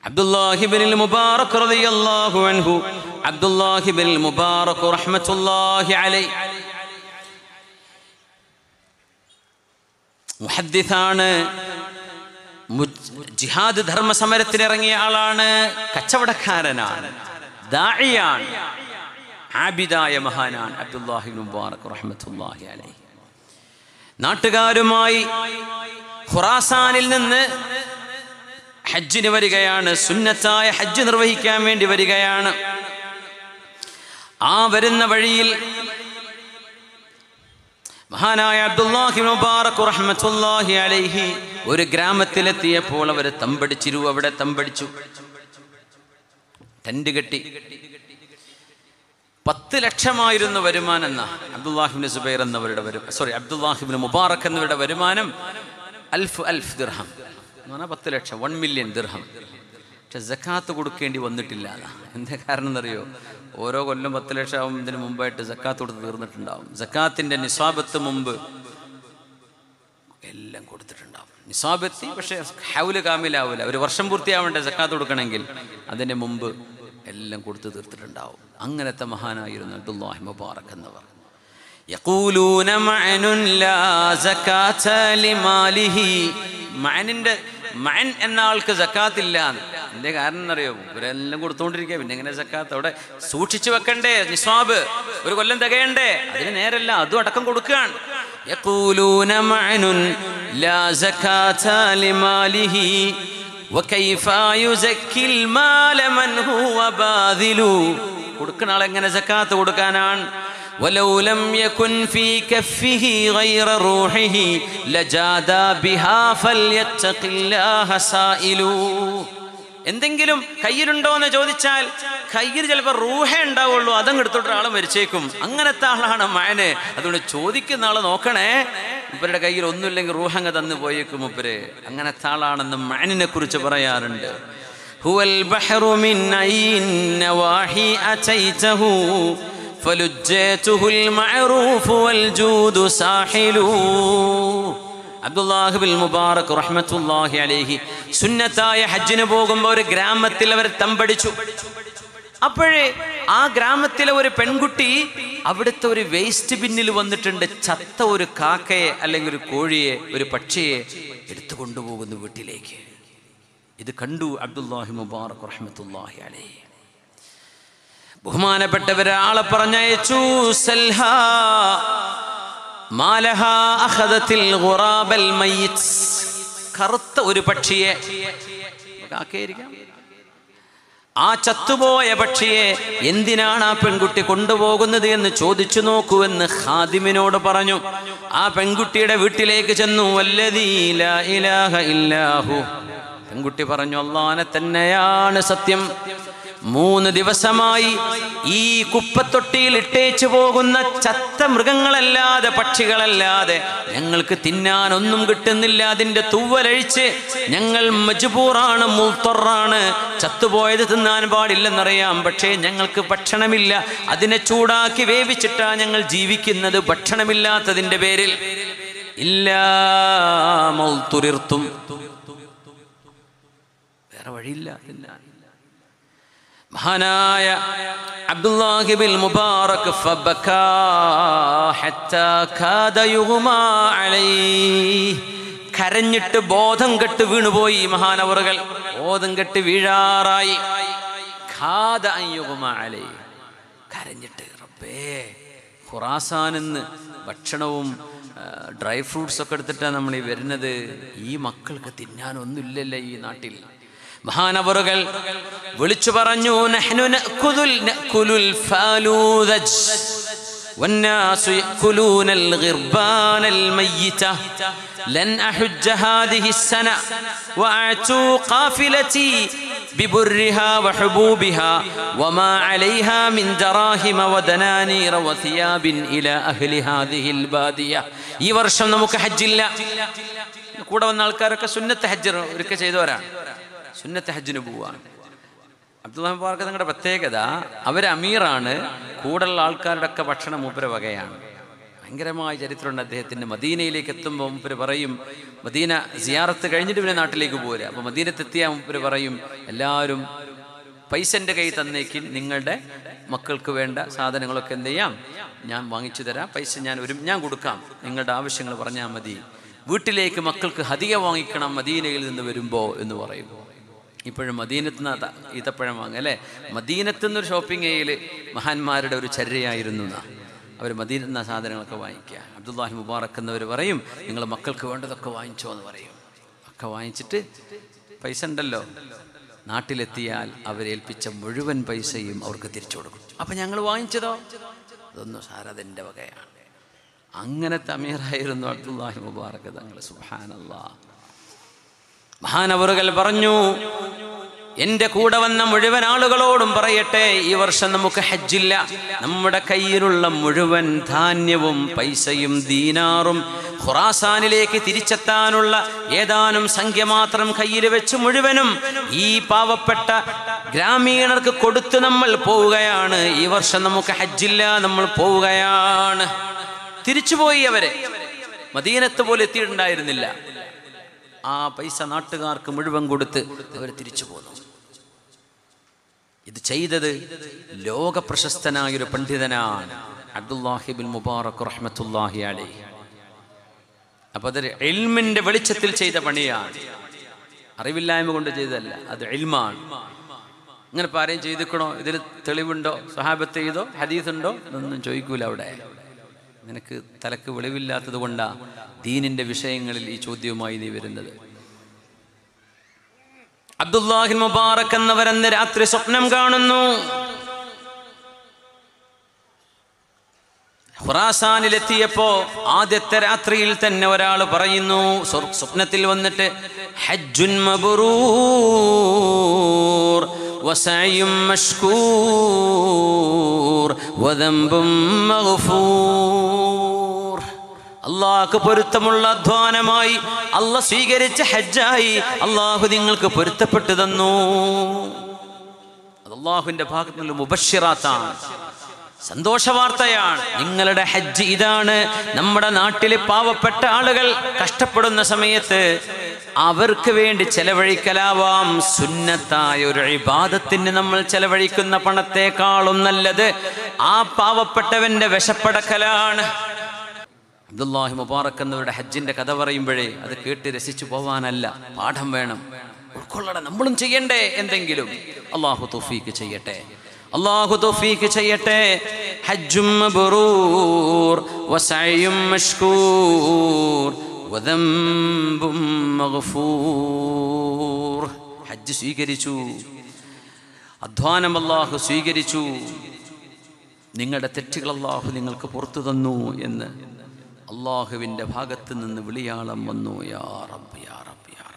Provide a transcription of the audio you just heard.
അബ്ദുല്ലാഹിബിൻ മുബാറക് റളിയല്ലാഹു അൻഹു അബ്ദുല്ലാഹിബിൻ മുബാറക് റഹ്മത്തുള്ളാഹി അലൈഹി മുഹദ്ദിസാണ് മു- ജിഹാദ് ധർമ്മ സമരത്തിന് ഇറങ്ങിയ ആളാണ് കച്ചവടക്കാരനാണ് ദാഇയാണ് ആബിദായ മഹാനാണ് അബ്ദുല്ലാഹിബിൻ മുബാറക് റഹ്മത്തുള്ളാഹി അലൈഹി നാട്ടുകാരുമായി ഖുറാസാനിൽ നിന്ന് ഹജ്ജിന് വരികയാണ് സുന്നത്തായ ഹജ്ജ് നിർവഹിക്കാൻ വേണ്ടി വരികയാണ് ആ വരുന്ന വഴിയിൽ മഹാനായ അബ്ദുല്ലാഹി മുബാറക് റഹ്മത്തുള്ളാഹി അലൈഹി ഒരു ഗ്രാമത്തിലെത്തിയപ്പോൾ അവർ തമ്പടിച്ചിരു അവിടെ തമ്പടിച്ചു ടെന്റ് കെട്ടി പത്ത് ലക്ഷമായിരുന്നു വരുമാനം എന്ന അബ്ദുല്ലാഹിബിൻ സുബൈർ എന്നവരുടെ വരുമാനം സോറി അബ്ദുല്ലാഹിബിൻ മുബാറക് എന്നവരുടെ വരുമാനം അൽഫ് അൽഫ് ദിർഹം എന്ന് പറഞ്ഞാൽ പത്ത് ലക്ഷം വൺ മില്യൺ ദിർഹം പക്ഷെ ജക്കാത്ത് കൊടുക്കേണ്ടി വന്നിട്ടില്ല അതാ എന്താ കാരണം എന്നറിയോ ഓരോ കൊല്ലം പത്ത് ലക്ഷം ആവുന്നതിന് മുമ്പായിട്ട് ജക്കാത്ത് കൊടുത്ത് തീർന്നിട്ടുണ്ടാവും ജക്കാത്തിന്റെ നിസ്വാബത്ത് മുമ്പ് എല്ലാം കൊടുത്തിട്ടുണ്ടാവും നിസ്വാബെത്തി പക്ഷെ ഹൗല് കാമിലാവൂല ഒരു വർഷം പൂർത്തിയാവേണ്ട ജക്കാത്ത് കൊടുക്കണമെങ്കിൽ അതിന് മുമ്പ് എല്ലാം കൊടുത്തു തീർത്തിട്ടുണ്ടാവും അങ്ങനത്തെ മഹാനായിരുന്നു അബ്ദുല്ലാഹി മുബാറക് എന്നവർ യഖൂലൂന മഅനുൻ ലാ സകാത ലിമാലിഹി മഅനിന്റെ മഅൻ എന്ന ആൾക്ക് സക്കാത്ത് ഇല്ല എന്റെ കാരണം എന്നറിയോ ഇവരെല്ലാം കൊടുത്തുകൊണ്ടിരിക്കുക പിന്നെ എങ്ങനെ സക്കാത്ത് അവിടെ സൂക്ഷിച്ചു വെക്കണ്ടേ നിസ്വാബ് ഒരു കൊല്ലം തികയണ്ടേ അതിന് നേരല്ല അതും അടക്കം കൊടുക്കുകയാണ് يقولون معن لا زكاة لماله وكيف يزكي المال من هو باذل കൊടുക്കുന്ന ആൾ എങ്ങനെ സക്കാത്ത് കൊടുക്കാനാണ് ولو لم يكن في كفه غير روحه لجادا بها فليتق الله سائل എന്തെങ്കിലും കയ്യിലുണ്ടോ എന്ന് ചോദിച്ചാൽ കയ്യിൽ ചിലപ്പോൾ റൂഹേ ഉണ്ടാവുള്ളൂ അതങ്ങ് എടുത്തോട്ട് ആളെ മരിച്ചേക്കും അങ്ങനത്തെ ആളാണ് മയന് അതുകൊണ്ട് ചോദിക്കുന്ന ആളെ നോക്കണേ മുപ്പരുടെ കയ്യിൽ ഒന്നുമില്ലെങ്കിൽ റൂഹങ്ങ് തന്നു പോയേക്കും മുപ്പര് അങ്ങനത്തെ ആളാണെന്ന് മയനിനെ കുറിച്ച് പറയാറുണ്ട് هو البحر من أي النواحي أتيته فلجيته المعروف والجود ساحل അബ്ദുല്ലാഹിബിൽ മുബാറക് റഹ്മത്തുല്ലാഹി അലൈഹി സുന്നത്തായ ഹജ്ജിന് പോകുമ്പോൾ ഒരു ഗ്രാമത്തിൽ അവർ തമ്പടിച്ചു അപ്പോഴേ ആ ഗ്രാമത്തിലെ ഒരു പെൺകുട്ടി അവിടുത്തെ ഒരു വേസ്റ്റ് ബിന്നിൽ വന്നിട്ടുണ്ട് ചത്ത ഒരു കാക്കയെ അല്ലെങ്കിൽ ഒരു കോഴിയെ ഒരു പക്ഷിയെ എടുത്തു കൊണ്ടുപോകുന്നു വീട്ടിലേക്ക് ഇത് കണ്ടു അബ്ദുല്ലാഹി മുബാറക് റഹ്മത്തുല്ലാഹി അലൈഹി ബഹുമാനപ്പെട്ടവരാളെ പറഞ്ഞയച്ചു സൽഹാ മാലഹ അഖദത്തിൽ ഗുറാബൽ മയ്യിത്ത് കറുത്ത ഒരു പക്ഷിയെ കാക്കയായിരിക്കാം ആ ചത്തുപോയ പക്ഷിയെ എന്തിനാണ് ആ പെൺകുട്ടി കൊണ്ടുപോകുന്നത് എന്ന് ചോദിച്ചു നോക്കൂ എന്ന് ഖാദിമിനോട് പറഞ്ഞു ആ പെൺകുട്ടിയുടെ വീട്ടിലേക്ക് ചെന്നു വല്ലതീ ലാ ഇലാഹ ഇല്ലാഹു പെൺകുട്ടി പറഞ്ഞു അള്ളാനെ തന്നെയാണ് സത്യം മൂന്ന് ദിവസമായി ഈ കുപ്പത്തൊട്ടിയിൽ ഇട്ടേച്ചു പോകുന്ന ചത്ത മൃഗങ്ങളല്ലാതെ പക്ഷികളല്ലാതെ ഞങ്ങൾക്ക് തിന്നാൻ ഒന്നും കിട്ടുന്നില്ല അതിന്റെ തൂവലഴിച്ച് ഞങ്ങൾ മജ്ബൂറാണ് മുൾത്തൊറാണ് ചത്തുപോയത് തിന്നാൻ പാടില്ലെന്നറിയാം പക്ഷേ ഞങ്ങൾക്ക് ഭക്ഷണമില്ല അതിനെ ചൂടാക്കി വേവിച്ചിട്ടാ ഞങ്ങൾ ജീവിക്കുന്നത് ഭക്ഷണമില്ലാത്തതിന്റെ പേരിൽ ഇല്ലാ മൗത്തുരിർത്തും വേറെ വഴിയില്ല ഇല്ല മഹാനായ അബ്ദുല്ലാഹിബിൽ മുബാറക് ഫബക്കാ ഹത്താ കാദ യുഗ്മാ അലൈഹി കരഞ്ഞിട്ട് ബോധം കെട്ട് വീണുപോയി മഹാനവറുകൾ ബോധം കെട്ട് വീഴാറായി ഖാദ അൻ യുഗ്മാ അലൈഹി കരഞ്ഞിട്ട് റബ്ബേ ഖുറാസാനെന്ന് ഭക്ഷണവും ഡ്രൈ ഫ്രൂട്ട്സ് ഒക്കെ എടുത്തിട്ടാണ് നമ്മൾ ഈ വരുന്നത് ഈ മക്കൾക്ക് തിന്നാനൊന്നുമില്ലല്ലോ ഈ നാട്ടിൽ മഹാനവറുകൾ വിളിച്ചു പറഞ്ഞു നഹ്നു നഅ്കുലുൽ നഅ്കുലുൽ ഫാലൂദജ് والناس يأكلون الغربان الميتة لن أحج هذه السنة وأعتوا قافلتي ببرها وحبوبها وما عليها من دراهم ودنانير وثياب إلى أهل هذه البادية ഈ വർഷം നമുക്ക് ഹജ്ജില്ല കൂടെ വന്ന ആൾക്കാരൊക്കെ സുന്നത്ത് ഹജ്ജ് ഒരിക്കൽ ചെയ്തവരാണ് സുന്നത്ത് ഹജ്ജിന് പോവാണ് അബ്ദുള്ള മുബാർക്ക് നിങ്ങളുടെ പ്രത്യേകത അവർ അമീറാണ് കൂടുള്ള ആൾക്കാരുടെ ഒക്കെ ഭക്ഷണം മൂപ്പര വകയാണ് ഭയങ്കരമായ ചരിത്രമുണ്ട് അദ്ദേഹത്തിൻ്റെ മദീനയിലേക്ക് എത്തുമ്പോൾ മുപ്പര് പറയും മദീന സിയാറത്ത് കഴിഞ്ഞിട്ട് പിന്നെ നാട്ടിലേക്ക് പോരുക അപ്പോൾ മദീനത്തെത്തിയ മുപ്പര് പറയും എല്ലാവരും പൈസ എൻ്റെ കയ്യിൽ തന്നേക്ക് നിങ്ങളുടെ മക്കൾക്ക് വേണ്ട സാധനങ്ങളൊക്കെ എന്ത് ചെയ്യാം ഞാൻ വാങ്ങിച്ചു തരാം പൈസ ഞാൻ ഒരു ഞാൻ കൊടുക്കാം നിങ്ങളുടെ ആവശ്യങ്ങൾ പറഞ്ഞാൽ മതി വീട്ടിലേക്ക് മക്കൾക്ക് ഹതിക വാങ്ങിക്കണം മദീനയിൽ നിന്ന് വരുമ്പോൾ എന്ന് പറയും ഇപ്പോഴും മദീനത്ത് നിന്ന് ഈത്തപ്പഴം വാങ്ങുക അല്ലേ മദീനത്ത് നിന്നൊരു ഷോപ്പിംഗ് ഏരിയയിൽ മഹാന്മാരുടെ ഒരു ചര്യയായിരുന്നു എന്നാ അവർ മദീനത്ത് നിന്ന് ആ സാധനങ്ങളൊക്കെ വാങ്ങിക്കുക അബ്ദുല്ലാഹി മുബാറക്ക് എന്നവർ പറയും നിങ്ങൾ മക്കൾക്ക് വേണ്ടതൊക്കെ വാങ്ങിച്ചോ എന്ന് പറയും ഒക്കെ വാങ്ങിച്ചിട്ട് പൈസ ഉണ്ടല്ലോ നാട്ടിലെത്തിയാൽ അവരേൽപ്പിച്ച മുഴുവൻ പൈസയും അവർക്ക് തിരിച്ചു കൊടുക്കും അപ്പം ഞങ്ങൾ വാങ്ങിച്ചതോ അതൊന്നും സാർ അതെൻ്റെ വകയാണ് അങ്ങനത്തെ അമീറായിരുന്നു അബ്ദുല്ലാഹി മുബാറക്ക് തങ്ങൾ സുഹാനല്ലാ മഹാനവറുകൾ പറഞ്ഞു എൻ്റെ കൂടെ വന്ന മുഴുവൻ ആളുകളോടും പറയട്ടെ ഈ വർഷം നമുക്ക് ഹജ്ജില്ല നമ്മുടെ കയ്യിലുള്ള മുഴുവൻ ധാന്യവും പൈസയും ദീനാറും ഖുറാസാനിലേക്ക് തിരിച്ചെത്താനുള്ള ഏതാനും സംഖ്യ മാത്രം കയ്യിൽ വെച്ച് മുഴുവനും ഈ പാവപ്പെട്ട ഗ്രാമീണർക്ക് കൊടുത്ത് നമ്മൾ പോവുകയാണ് ഈ വർഷം നമുക്ക് ഹജ്ജില്ല നമ്മൾ പോവുകയാണ് തിരിച്ചുപോയി അവരെ മദീനത്ത് പോലെ എത്തിയിട്ടുണ്ടായിരുന്നില്ല ആ പൈസ നാട്ടുകാർക്ക് മുഴുവൻ കൊടുത്ത് അവർ തിരിച്ചു പോന്നു ഇത് ചെയ്തത് ലോക പ്രശസ്തനായ ഒരു പണ്ഡിതനാണ് അബ്ദുല്ലാഹിബിൻ മുബാറക് റഹ്മത്തുല്ലാഹി അലൈ അപ്പൊ അതൊരു എൽമിന്റെ വെളിച്ചത്തിൽ ചെയ്ത പണിയാണ് അറിവില്ലായ്മ കൊണ്ട് ചെയ്തതല്ല അത് എൽമാണ് ഇങ്ങനെ ഇപ്പൊ ആരെയും ചെയ്തിക്കണോ ഇതിൽ തെളിവുണ്ടോ സ്വഹാബത്ത് ചെയ്തോ ഹദീസ് ഉണ്ടോ ഇതൊന്നും ചോദിക്കൂല അവിടെ നിനക്ക് തലക്ക് വെളിവില്ലാത്തത് കൊണ്ടാ ദീനിന്റെ വിഷയങ്ങളിൽ ഈ ചോദ്യവുമായി നീ വരുന്നത് അബ്ദുല്ലാഹിൻ മുബാറക് എന്നവരെന്ന് രാത്രി സ്വപ്നം കാണുന്നു ഖുറാസാനിലെത്തിയപ്പോ ആദ്യത്തെ രാത്രിയിൽ തന്നെ ഒരാൾ പറയുന്നു സ്വ- സ്വപ്നത്തിൽ വന്നിട്ട് ഹജ്ജുൻ മബ്റൂർ വസയും മഷ്കൂർ വദംബും മഗ്ഫൂർ അള്ളാഹ്ക്ക് പൊരുത്തമുള്ള അധ്വാനമായി അല്ല സ്വീകരിച്ച ഹജ്ജായി അള്ളാഹു നിങ്ങൾക്ക് പൊരുത്തപ്പെട്ടു തന്നു അത് അള്ളാഹുവിന്റെ ഭാഗത്തു നിന്നുള്ള മുബഷിറാത്താണ് സന്തോഷ വാർത്തയാണ് നിങ്ങളുടെ ഹജ്ജ് ഇതാണ് നമ്മുടെ നാട്ടിലെ പാവപ്പെട്ട ആളുകൾ കഷ്ടപ്പെടുന്ന സമയത്ത് അവർക്ക് വേണ്ടി ചെലവഴിക്കലാവാം സുന്നത്തായ ഒരു ഇബാദത്തിന് നമ്മൾ ചെലവഴിക്കുന്ന പണത്തെക്കാളും നല്ലത് ആ പാവപ്പെട്ടവന്റെ വിശപ്പടക്കലാണ് അബ്ദുല്ലാഹി മുബാറക്ക് എന്നവരുടെ ഹജ്ജിന്റെ കഥ പറയുമ്പോഴേ അത് കേട്ട് രസിച്ചു പോവാനല്ല പാഠം വേണം ഉൾക്കൊള്ളണം നമ്മളും ചെയ്യണ്ടേ എന്തെങ്കിലും അള്ളാഹു തൗഫീക്ക് ചെയ്യട്ടെ അള്ളാഹു തൗഫീക്ക് ചെയ്യട്ടെ ഹജ്ജും മബ്റൂർ വസഅയും മഷ്കൂർ വദംബും മഗ്ഫൂർ ഹജ്ജ് സ്വീകരിച്ചു അധ്വാനം അള്ളാഹു സ്വീകരിച്ചു നിങ്ങളുടെ തെറ്റുകൾ അള്ളാഹു നിങ്ങൾക്ക് പുറത്തു തന്നു എന്ന് അള്ളാഹുവിൻ്റെ ഭാഗത്ത് നിന്ന് വിളിയാളം വന്നു യാ റബ്ബ് യാ റബ്ബ് യാ